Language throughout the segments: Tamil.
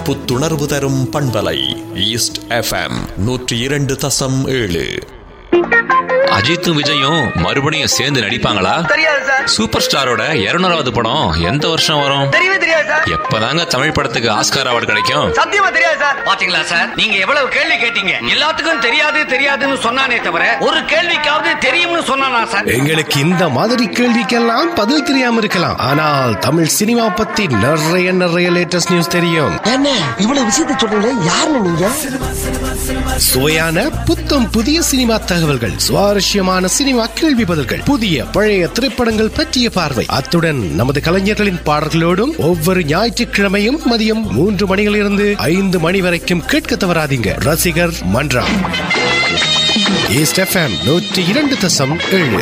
புத்துணர்வு தரும் பண்பலை ஈஸ்ட் எஃப்எம் நூற்றி இரண்டு தசம் ஏழு அஜித்தும் விஜயும் மறுபடியும் சேர்ந்து நடிப்பாங்களா தெரியாது சார் சூப்பர் ஸ்டாரோட இருநூறாவது படம் எந்த வருஷம் வரும் தெரியவே தெரியாது சார் எப்பதாங்க தமிழ் படத்துக்கு ஆஸ்கார் அவார்டு கிடைக்கும் சத்தியமா தெரியாது சார் பாத்தீங்களா சார் நீங்க எவ்வளவு கேள்வி கேட்டீங்க எல்லாத்துக்கும் தெரியாது தெரியாதுன்னு சொன்னானே தவிர ஒரு கேள்விக்காவது தெரியும்னு சொன்னானா சார் எங்களுக்கு இந்த மாதிரி கேள்விக்கெல்லாம் பதில் தெரியாம இருக்கலாம் ஆனால் தமிழ் சினிமா பத்தி நிறைய நிறைய லேட்டஸ்ட் நியூஸ் தெரியும் என்ன இவ்வளவு விஷயத்தை சொல்றீங்களே யாருன்னு நீங்க சுவையான புத்தம் புதிய சினிமா தகவல்கள் சுவாரஸ்யமான சினிமா கேள்வி பதில்கள் புதிய பழைய திரைப்படங்கள் பற்றிய பார்வை அத்துடன் நமது கலைஞர்களின் பாடல்களோடும் ஒவ்வொரு ஞாயிற்றுக்கிழமையும் மதியம் மூன்று மணியிலிருந்து ஐந்து மணி வரைக்கும் கேட்க தவறாதீங்க ரசிகர் மன்றம் ஈஸ்ட் எஃப்எம் நூற்றி இரண்டு தசம் ஏழு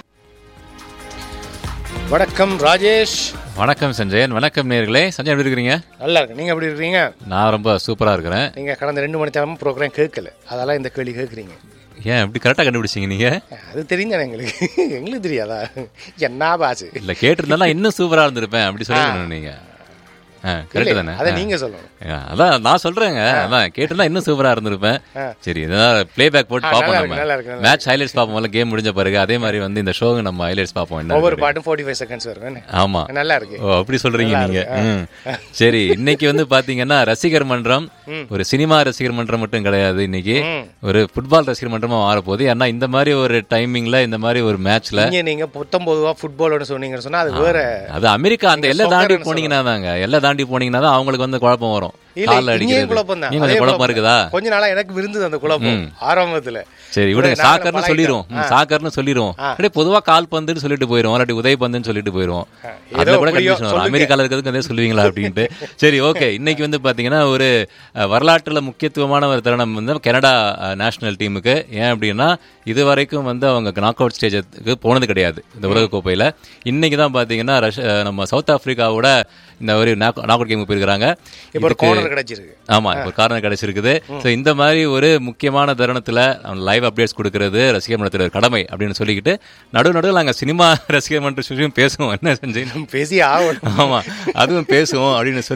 வணக்கம் ராஜேஷ் வணக்கம் சஞ்சயன் வணக்கம் நேர்களே சஞ்சய் எப்படி இருக்கிறீங்க நல்லா இருக்கு நீங்க எப்படி இருக்கீங்க நான் ரொம்ப சூப்பரா இருக்கிறேன் நீங்க கடந்த ரெண்டு மணி நேரமும் ப்ரோக்ராம் கேட்கல அதெல்லாம் இந்த கேள்வி கேட்குறீங்க ஏன் எப்படி கரெக்டா கண்டுபிடிச்சீங்க நீங்க அது தெரியுதானே எங்களுக்கு எங்களுக்கு தெரியாதா என்ன பாசு இல்ல கேட்டிருந்தா இன்னும் சூப்பரா இருந்திருப்பேன் அப்படி சொல்லி நீங்க கரெக்ட் தானே அதை ஆ. நீங்க சொல்லணும் ஆ, அதான் நான் சொல்றேங்க அதான் கேட்டிருந்தா இன்னும் சூப்பரா இருந்திருப்பேன் சரி ப்ளே பேக் போட்டு ஆ, பார்ப்போம் நல்லா நம்ம இருக்கு, நல்லா இருக்கு, நல்லா மேட்ச் ஹைலைட்ஸ் பார்ப்போம் கேம் முடிஞ்ச பிறகு அதே மாதிரி வந்து இந்த ஷோக்கு நம்ம ஹைலைட்ஸ் பார்ப்போம் என்ன ஒவ்வொரு இருக்குது. பாட்டும் ஃபோர்ட்டி ஃபைவ் செகண்ட்ஸ் வரும் ஆமா நல்லா இருக்கு ஓ அப்படி சொல்றீங்க நல்லா நீங்க இருக்கு. ம். சரி இன்னைக்கு வந்து பாத்தீங்கன்னா ரசிகர் மன்றம் ஒரு சினிமா ரசிகர் மன்றம் மட்டும் கிடையாது இன்னைக்கு ஒரு ஃபுட்பால் ரசிகர் மன்றமா மாறப்போகுது ஏன்னா இந்த மாதிரி ஒரு டைமிங்ல இந்த மாதிரி ஒரு மேட்ச்ல நீங்க நீங்க பத்தொன்பதுவா ஃபுட்பால்னு சொன்னீங்கன்னு சொன்னா அது வேற அது அமெரிக்கா அந்த நீங்க எல்லை தாண்டி soccer-ன்னு போனீங்கன்னா தாங்க எல்லை தாண்டி போனீங்கன்னா தான் அவங்களுக்கு வந்து குழப்பம் வரும் இல்ல கால்ல இங்கேயும் அடிக்கிறது குழப்பம் தான் நீங்க அதே கொஞ்சம் குழப்பம் குழப்பம் இருக்குதா கொஞ்ச நாளா எனக்கு விருந்தது அந்த குழப்பம் ஆரம்பத்துல சரி விடுங்க நாங்களும் சாக்கர்னு பழகிட்டோம். சொல்லிடுவோம் ம், சாக்கர்னு சொல்லிடுவோம் அப்படியே பொதுவா கால் பந்துன்னு சொல்லிட்டு போயிரும் இல்லாட்டி உதய பந்துன்னு சொல்லிட்டு போயிரும் அதுல கூட எப்படியோ கன்ஃபியூஷன் வரும் சொல்லுங்க. அமெரிக்கால இருக்கிறதுக்கு அதே சொல்லுவீங்களா அப்படின்ட்டு சரி ஓகே இன்னைக்கு வந்து பாத்தீங்கன்னா ஒரு அஹ், வரலாற்றுல முக்கியத்துவமான ஒரு தருணம் வந்து கனடா நேஷனல் டீமுக்கு ஏன் அப்படின்னா இது வரைக்கும் வந்து அவங்க நாக் அவுட் ஸ்டேஜுக்கு போனது கிடையாது இந்த உலக கோப்பையில இன்னைக்கு தான் பாத்தீங்கன்னா ரஷ்- அஹ், நம்ம சவுத் ஆப்பிரிக்காவோட இந்த ஒரு நாக் அவுட் கேமுக்கு போயிருக்கிறாங்க இப்ப ஒரு இதுக்கு- corner கிடைச்சிருக்கு. ஆமா இப்போ காரணம் கிடைச்சிருக்குது சோ இந்த மாதிரி ஒரு முக்கியமான தருணத்துல லைவ் அப்டேட்ஸ் கொடுக்கறது ரசிகர் மன்றத்தில் ஒரு கடமை அப்படின்னு சொல்லிக்கிட்டு நடு நடுவில் நாங்க சினிமா ரசிகர் மன்ற விஷயம் பேசுவோம் என்ன செஞ்சு பேசி ஆகணும் ஆமா அதுவும் பேசுவோம் அப்படின்னு சொல்லி